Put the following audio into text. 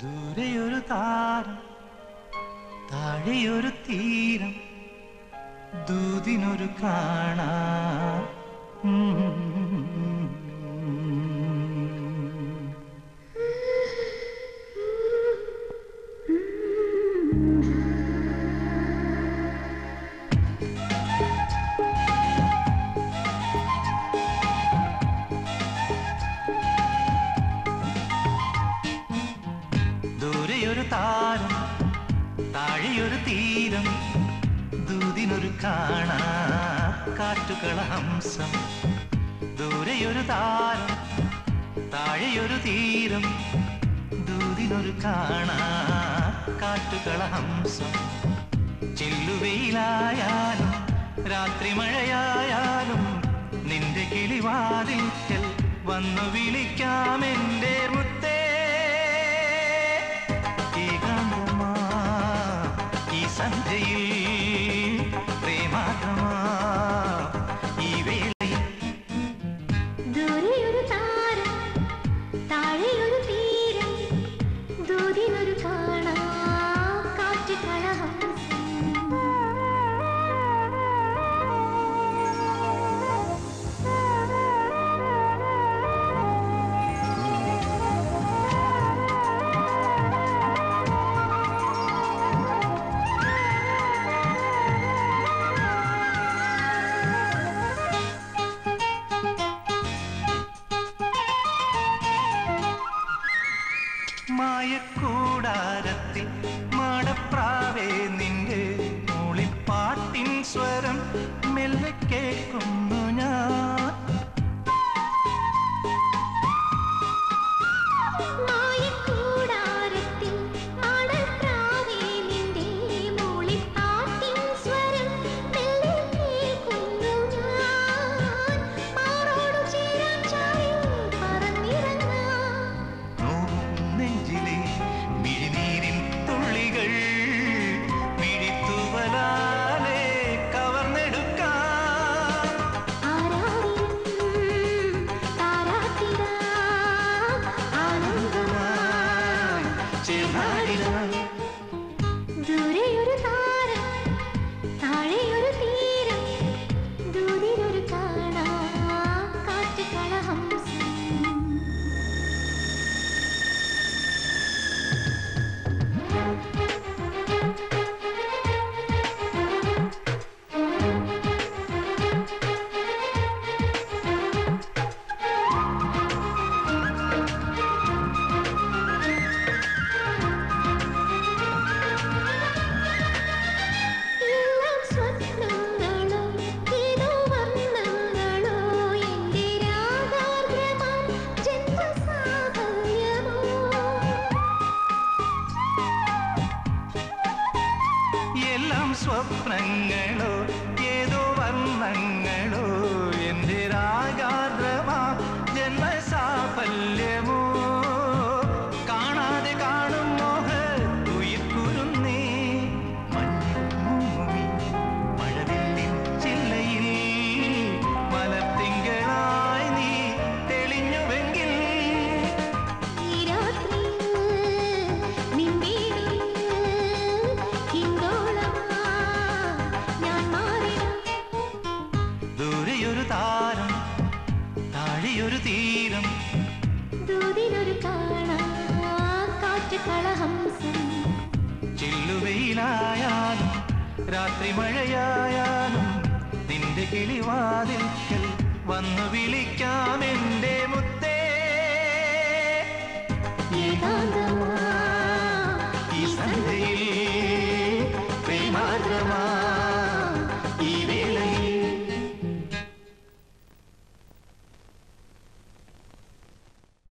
ദൂരെയൊരു താരം താഴെയൊരു തീരം ദൂതിനൊരു കാണാ ദൂരെയൊരു താരം താഴെയൊരു തീരം ദൂതിനൊരു കാണാ കാറ്റുകള ഹംസം ദൂരെയൊരു താരം താഴെയൊരു തീരം ദൂതിനൊരു കാണാ കാറ്റുകള ഹംസം ചെല്ലുവെയിലായാലും രാത്രി മഴയായാലും നിന്റെ കിളിവാതിൽക്കൽ വന്നു വിളിക്കാം എൻ്റെ മുത്തേ ഏകാന്തമാ ഈ സന്ധ്യയിൽ പ്രേമാത്രമാ ഈ വേളയിൽ ദൂരെയൊരു താരം താഴെയൊരു തീരം ദൂതിനൊരു കാണാ കാറ്റ് മായക്കൂടാരത്തിൽ മാടപ്രാവേ നിന്റെ മൂളിപ്പാട്ടിൻ സ്വരം മെല്ലെ കേൾക്കുന്നു ഞാൻ മായക്കൂടാരത്തിൽ മാടപ്രാവേ നിന്റെ മൂളിപ്പാട്ടിൻ സ്വരം മെല്ലെ കേൾക്കുന്നു ഞാൻ. മാറോടു ചേരാൻ ചാരി പറന്നിറങ്ങാം. നോവും നെഞ്ചിലെ മിഴിനീരിൻ തുള്ളികൾ മിഴിത്തുവലാലെ കവർന്നെടുക്കാം ആരാരിലും താരാട്ടിടാം ആനന്ദമായി ചേർന്നാടിടാം ദൂരെയൊരു താരം താഴെയൊരു തീരം ദൂരിലൊരു കാണാ കാറ്റ് കളഹംസം എല്ലാം സ്വപ്നങ്ങളോ ഏതോ വർണ്ണങ്ങളോ എൻ്റെ രാഗാർദ്രമാം ജന്മസാഫല്യമോ എല്ലാം സ്വപ്നങ്ങളോ ഏതോ വർണ്ണങ്ങളോ എന്റെ രാഗാദ്രമാ ജന്മസാഫല്യമോ കാണാതെ കാണും മോഹ ഉയിർക്കുരുന്നേ മഞ്ഞുമൂമി മഴവില്ലിൻ ചില്ലയിൽ മലത്തിങ്കളായി നീ തെളിഞ്ഞുവെങ്കിൽ ഈ രാത്രിയിൽ നിൻവീടിൽ ഹിന്ദോളമാ ഞാൻ മാറിടാം ദൂരെയൊരു താരം താഴെയൊരു തീരം ദൂതിലൊരു കാണാ കാറ്റ് കളഹംസം ചില്ലുവെയിലായാലും രാത്രി മഴയായാലും നിന്റെ കിളിവാതിൽക്കൽ വന്നു വിളിക്കാം എൻ്റെ മുത്ത